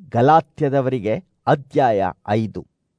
ಗಲಾತ್ಯದವರಿಗೆ ಅಧ್ಯಾಯ ಐದು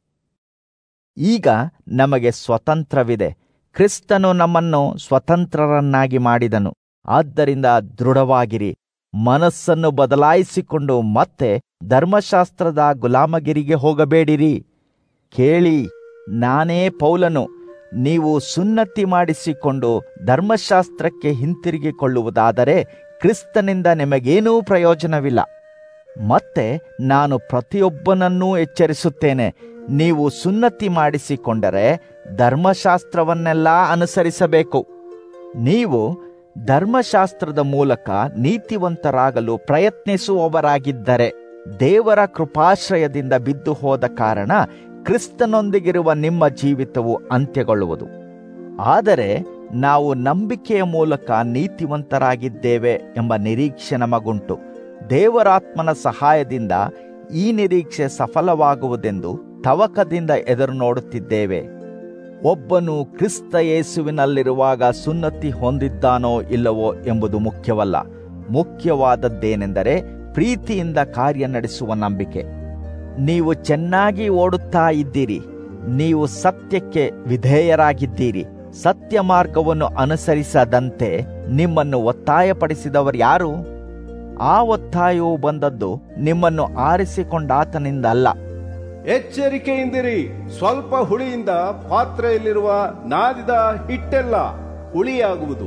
ಈಗ ನಮಗೆ ಸ್ವತಂತ್ರವಿದೆ ಕ್ರಿಸ್ತನು ನಮ್ಮನ್ನು ಸ್ವತಂತ್ರರನ್ನಾಗಿ ಮಾಡಿದನು ಆದ್ದರಿಂದ ದೃಢವಾಗಿರಿ ಮನಸ್ಸನ್ನು ಬದಲಾಯಿಸಿಕೊಂಡು ಮತ್ತೆ ಧರ್ಮಶಾಸ್ತ್ರದ ಗುಲಾಮಗಿರಿಗೆ ಹೋಗಬೇಡಿರಿ ಕೇಳಿ ನಾನೇ ಪೌಲನು ನೀವು ಸುನ್ನತಿ ಮಾಡಿಸಿಕೊಂಡು ಧರ್ಮಶಾಸ್ತ್ರಕ್ಕೆ ಹಿಂತಿರುಗಿಕೊಳ್ಳುವುದಾದರೆ ಕ್ರಿಸ್ತನಿಂದ ನಿಮಗೇನೂ ಪ್ರಯೋಜನವಿಲ್ಲ ಮತ್ತೆ ನಾನು ಪ್ರತಿಯೊಬ್ಬನನ್ನೂ ಎಚ್ಚರಿಸುತ್ತೇನೆ ನೀವು ಸುನ್ನತಿ ಮಾಡಿಸಿಕೊಂಡರೆ ಧರ್ಮಶಾಸ್ತ್ರವನ್ನೆಲ್ಲ ಅನುಸರಿಸಬೇಕು ನೀವು ಧರ್ಮಶಾಸ್ತ್ರದ ಮೂಲಕ ನೀತಿವಂತರಾಗಲು ಪ್ರಯತ್ನಿಸುವವರಾಗಿದ್ದರೆ ದೇವರ ಕೃಪಾಶ್ರಯದಿಂದ ಬಿದ್ದು ಹೋದ ಕಾರಣ ಕ್ರಿಸ್ತನೊಂದಿಗಿರುವ ನಿಮ್ಮ ಜೀವಿತವು ಅಂತ್ಯಗೊಳ್ಳುವುದು ಆದರೆ ನಾವು ನಂಬಿಕೆಯ ಮೂಲಕ ನೀತಿವಂತರಾಗಿದ್ದೇವೆ ಎಂಬ ನಿರೀಕ್ಷೆ ನಮಗುಂಟು ದೇವರಾತ್ಮನ ಸಹಾಯದಿಂದ ಈ ನಿರೀಕ್ಷೆ ಸಫಲವಾಗುವುದೆಂದು ತವಕದಿಂದ ಎದುರು ನೋಡುತ್ತಿದ್ದೇವೆ ಒಬ್ಬನು ಕ್ರಿಸ್ತ ಯೇಸುವಿನಲ್ಲಿರುವಾಗ ಸುನ್ನತಿ ಹೊಂದಿದ್ದಾನೋ ಇಲ್ಲವೋ ಎಂಬುದು ಮುಖ್ಯವಲ್ಲ ಮುಖ್ಯವಾದದ್ದೇನೆಂದರೆ ಪ್ರೀತಿಯಿಂದ ಕಾರ್ಯ ನಡೆಸುವ ನಂಬಿಕೆ ನೀವು ಚೆನ್ನಾಗಿ ಓಡುತ್ತಾ ಇದ್ದೀರಿ ನೀವು ಸತ್ಯಕ್ಕೆ ವಿಧೇಯರಾಗಿದ್ದೀರಿ ಸತ್ಯ ಮಾರ್ಗವನ್ನು ಅನುಸರಿಸದಂತೆ ನಿಮ್ಮನ್ನು ಒತ್ತಾಯಪಡಿಸಿದವರು ಯಾರು ಆ ಒತ್ತಾಯವು ಬಂದದ್ದು ನಿಮ್ಮನ್ನು ಆರಿಸಿಕೊಂಡಾತನಿಂದ ಅಲ್ಲ ಎಚ್ಚರಿಕೆಯಿಂದಿರಿ ಸ್ವಲ್ಪ ಹುಳಿಯಿಂದ ಪಾತ್ರೆಯಲ್ಲಿರುವ ನಾದಿದ ಹಿಟ್ಟೆಲ್ಲ ಹುಳಿಯಾಗುವುದು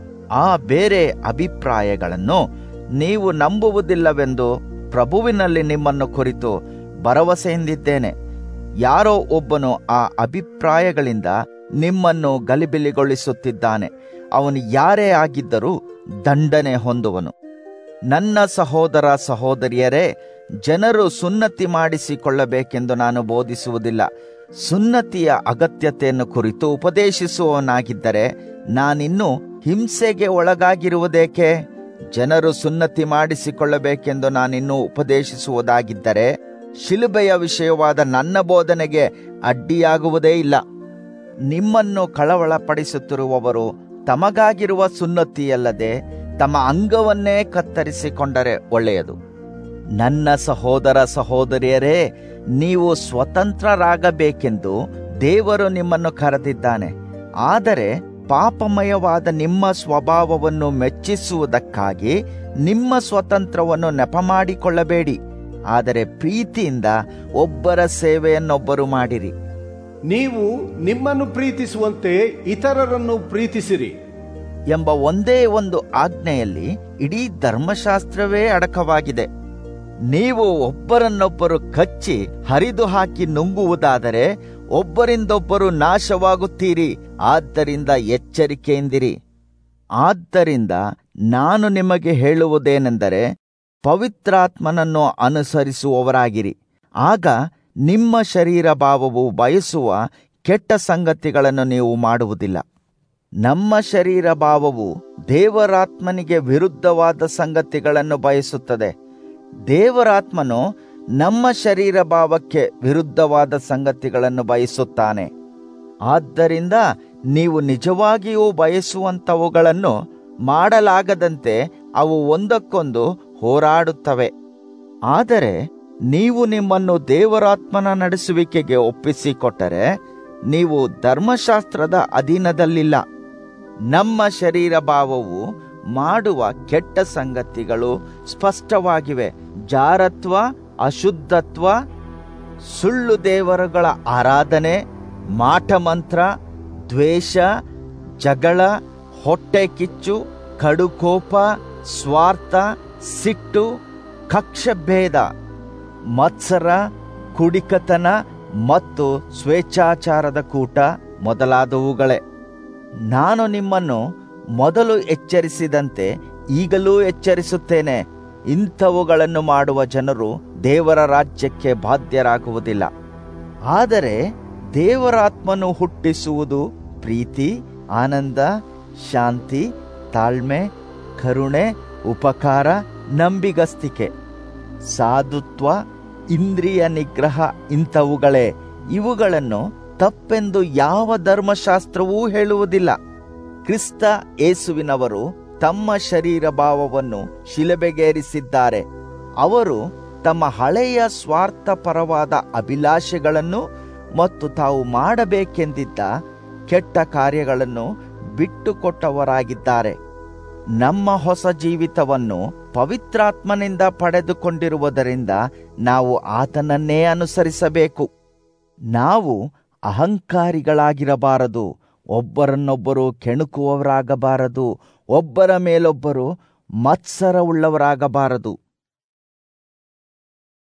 ಆ ಬೇರೆ ಅಭಿಪ್ರಾಯಗಳನ್ನು ನೀವು ನಂಬುವುದಿಲ್ಲವೆಂದು ಪ್ರಭುವಿನಲ್ಲಿ ನಿಮ್ಮನ್ನು ಕುರಿತು ಭರವಸೆಯಿಂದಿದ್ದೇನೆ ಯಾರೋ ಒಬ್ಬನು ಆ ಅಭಿಪ್ರಾಯಗಳಿಂದ ನಿಮ್ಮನ್ನು ಗಲಿಬಿಲಿಗೊಳಿಸುತ್ತಿದ್ದಾನೆ ಅವನು ಯಾರೇ ಆಗಿದ್ದರೂ ದಂಡನೆ ಹೊಂದುವನು ನನ್ನ ಸಹೋದರ ಸಹೋದರಿಯರೇ ಜನರು ಸುನ್ನತಿ ಮಾಡಿಸಿಕೊಳ್ಳಬೇಕೆಂದು ನಾನು ಬೋಧಿಸುವುದಿಲ್ಲ ಸುನ್ನತಿಯ ಅಗತ್ಯತೆಯನ್ನು ಕುರಿತು ಉಪದೇಶಿಸುವವನಾಗಿದ್ದರೆ ನಾನಿನ್ನೂ ಹಿಂಸೆಗೆ ಒಳಗಾಗಿರುವುದೇಕೆ ಜನರು ಸುನ್ನತಿ ಮಾಡಿಸಿಕೊಳ್ಳಬೇಕೆಂದು ನಾನಿನ್ನೂ ಉಪದೇಶಿಸುವುದಾಗಿದ್ದರೆ ಶಿಲುಬೆಯ ವಿಷಯವಾದ ನನ್ನ ಬೋಧನೆಗೆ ಅಡ್ಡಿಯಾಗುವುದೇ ಇಲ್ಲ ನಿಮ್ಮನ್ನು ಕಳವಳಪಡಿಸುತ್ತಿರುವವರು ತಮಗಾಗಿರುವ ಸುನ್ನತಿಯಲ್ಲದೆ ತಮ್ಮ ಅಂಗವನ್ನೇ ಕತ್ತರಿಸಿಕೊಂಡರೆ ಒಳ್ಳೆಯದು ನನ್ನ ಸಹೋದರ ಸಹೋದರಿಯರೇ ನೀವು ಸ್ವತಂತ್ರರಾಗಬೇಕೆಂದು ದೇವರು ನಿಮ್ಮನ್ನು ಕರೆದಿದ್ದಾನೆ ಆದರೆ ಪಾಪಮಯವಾದ ನಿಮ್ಮ ಸ್ವಭಾವವನ್ನು ಮೆಚ್ಚಿಸುವುದಕ್ಕಾಗಿ ನಿಮ್ಮ ಸ್ವತಂತ್ರವನ್ನು ನೆಪ ಮಾಡಿಕೊಳ್ಳಬೇಡಿ ಆದರೆ ಪ್ರೀತಿಯಿಂದ ಒಬ್ಬರ ಸೇವೆಯನ್ನೊಬ್ಬರು ಮಾಡಿರಿ ನೀವು ನಿಮ್ಮನ್ನು ಪ್ರೀತಿಸುವಂತೆ ಇತರರನ್ನು ಪ್ರೀತಿಸಿರಿ ಎಂಬ ಒಂದೇ ಒಂದು ಆಜ್ಞೆಯಲ್ಲಿ ಇಡೀ ಧರ್ಮಶಾಸ್ತ್ರವೇ ಅಡಕವಾಗಿದೆ ನೀವು ಒಬ್ಬರನ್ನೊಬ್ಬರು ಕಚ್ಚಿ ಹರಿದು ಹಾಕಿ ನುಂಗುವುದಾದರೆ ಒಬ್ಬರಿಂದೊಬ್ಬರು ನಾಶವಾಗುತ್ತೀರಿ ಆದ್ದರಿಂದ ಎಚ್ಚರಿಕೆಯಿಂದಿರಿ ಆದ್ದರಿಂದ ನಾನು ನಿಮಗೆ ಹೇಳುವುದೇನೆಂದರೆ ಪವಿತ್ರಾತ್ಮನನ್ನು ಅನುಸರಿಸುವವರಾಗಿರಿ ಆಗ ನಿಮ್ಮ ಶರೀರ ಭಾವವು ಬಯಸುವ ಕೆಟ್ಟ ಸಂಗತಿಗಳನ್ನು ನೀವು ಮಾಡುವುದಿಲ್ಲ ನಮ್ಮ ಶರೀರ ಭಾವವು ದೇವರಾತ್ಮನಿಗೆ ವಿರುದ್ಧವಾದ ಸಂಗತಿಗಳನ್ನು ಬಯಸುತ್ತದೆ ದೇವರಾತ್ಮನು ನಮ್ಮ ಶರೀರ ಭಾವಕ್ಕೆ ವಿರುದ್ಧವಾದ ಸಂಗತಿಗಳನ್ನು ಬಯಸುತ್ತಾನೆ ಆದ್ದರಿಂದ ನೀವು ನಿಜವಾಗಿಯೂ ಬಯಸುವಂಥವುಗಳನ್ನು ಮಾಡಲಾಗದಂತೆ ಅವು ಒಂದಕ್ಕೊಂದು ಹೋರಾಡುತ್ತವೆ ಆದರೆ ನೀವು ನಿಮ್ಮನ್ನು ದೇವರಾತ್ಮನ ನಡೆಸುವಿಕೆಗೆ ಒಪ್ಪಿಸಿಕೊಟ್ಟರೆ ನೀವು ಧರ್ಮಶಾಸ್ತ್ರದ ಅಧೀನದಲ್ಲಿಲ್ಲ ನಮ್ಮ ಶರೀರ ಭಾವವು ಮಾಡುವ ಕೆಟ್ಟ ಸಂಗತಿಗಳು ಸ್ಪಷ್ಟವಾಗಿವೆ ಜಾರತ್ವ ಅಶುದ್ಧತ್ವ ಸುಳ್ಳು ದೇವರುಗಳ ಆರಾಧನೆ ಮಾಟಮಂತ್ರ ದ್ವೇಷ ಜಗಳ ಹೊಟ್ಟೆ ಕಿಚ್ಚು ಕಡುಕೋಪ ಸ್ವಾರ್ಥ ಸಿಟ್ಟು ಕಕ್ಷಭೇದ ಮತ್ಸರ ಕುಡಿಕತನ ಮತ್ತು ಸ್ವೇಚ್ಛಾಚಾರದ ಕೂಟ ಮೊದಲಾದವುಗಳೇ ನಾನು ನಿಮ್ಮನ್ನು ಮೊದಲು ಎಚ್ಚರಿಸಿದಂತೆ ಈಗಲೂ ಎಚ್ಚರಿಸುತ್ತೇನೆ ಇಂಥವುಗಳನ್ನು ಮಾಡುವ ಜನರು ದೇವರ ರಾಜ್ಯಕ್ಕೆ ಬಾಧ್ಯರಾಗುವುದಿಲ್ಲ ಆದರೆ ದೇವರಾತ್ಮನು ಹುಟ್ಟಿಸುವುದು ಪ್ರೀತಿ ಆನಂದ ಶಾಂತಿ ತಾಳ್ಮೆ ಕರುಣೆ ಉಪಕಾರ ನಂಬಿಗಸ್ತಿಕೆ ಸಾಧುತ್ವ ಇಂದ್ರಿಯ ನಿಗ್ರಹ ಇಂಥವುಗಳೇ ಇವುಗಳನ್ನು ತಪ್ಪೆಂದು ಯಾವ ಧರ್ಮಶಾಸ್ತ್ರವೂ ಹೇಳುವುದಿಲ್ಲ ಕ್ರಿಸ್ತ ಏಸುವಿನವರು ತಮ್ಮ ಶರೀರ ಭಾವವನ್ನು ಶಿಲಬೆಗೇರಿಸಿದ್ದಾರೆ ಅವರು ತಮ್ಮ ಹಳೆಯ ಸ್ವಾರ್ಥಪರವಾದ ಅಭಿಲಾಷೆಗಳನ್ನು ಮತ್ತು ತಾವು ಮಾಡಬೇಕೆಂದಿದ್ದ ಕೆಟ್ಟ ಕಾರ್ಯಗಳನ್ನು ಬಿಟ್ಟುಕೊಟ್ಟವರಾಗಿದ್ದಾರೆ ನಮ್ಮ ಹೊಸ ಜೀವಿತವನ್ನು ಪವಿತ್ರಾತ್ಮನಿಂದ ಪಡೆದುಕೊಂಡಿರುವುದರಿಂದ ನಾವು ಆತನನ್ನೇ ಅನುಸರಿಸಬೇಕು ನಾವು ಅಹಂಕಾರಿಗಳಾಗಿರಬಾರದು ಒಬ್ಬರನ್ನೊಬ್ಬರು ಕೆಣಕುವವರಾಗಬಾರದು ಒಬ್ಬರ ಮೇಲೊಬ್ಬರು ಮತ್ಸರವುಳ್ಳವರಾಗಬಾರದು